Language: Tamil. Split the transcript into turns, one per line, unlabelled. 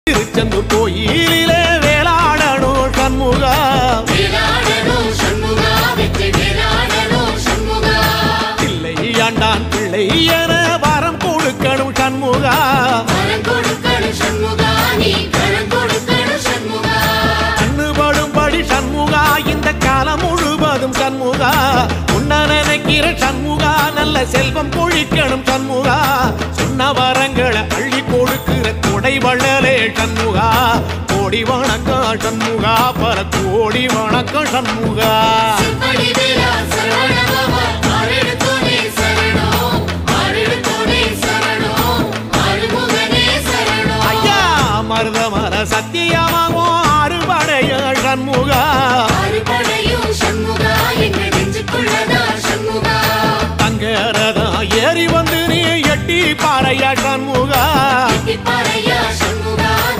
திருச்செந்தூர் கோயிலிலே வேளாடணும் சண்முகா
வேலாடணும் சண்முகா வெற்றி வேலாடணும் சண்முகா
பிள்ளை ஆண்டான் பிள்ளை என வரம் கொடுக்கணும் சண்முகா
கரம் கொடுக்கணும் சண்முகா நீ கரம் கொடுக்கணும் சண்முகா
கண்ணுபடும்படி சண்முகா இந்த காலம் முழுவதும் சண்முகா உன்ன நினைக்கிற சண்முகா நல்ல செல்வம் பொழிக்கணும் சண்முகா சொன்ன வரங்களை அள்ளி கொடுக்கிற கொடை வள்ளலே சண்முகா கோடி வணக்கம் சண்முகா பல கோடி வணக்கம் சண்முகா
செப்படி வேலா சரவணபவா ஆரெடுத்தோனே சரணம் ஆரெடுத்தோனே சரணம் ஆறுமுகனே சரணம்
ஐயா மருதமர சத்தியமாகும் அறுபடைய சண்முகா
அறுபடையும் சண்முகா எங்க நெஞ்சுக்குள்ளதா சண்முகா
தங்கரதா ஏறி வந்து நீ எட்டி பாறையா சண்முகா
எட்டிப்பாறையா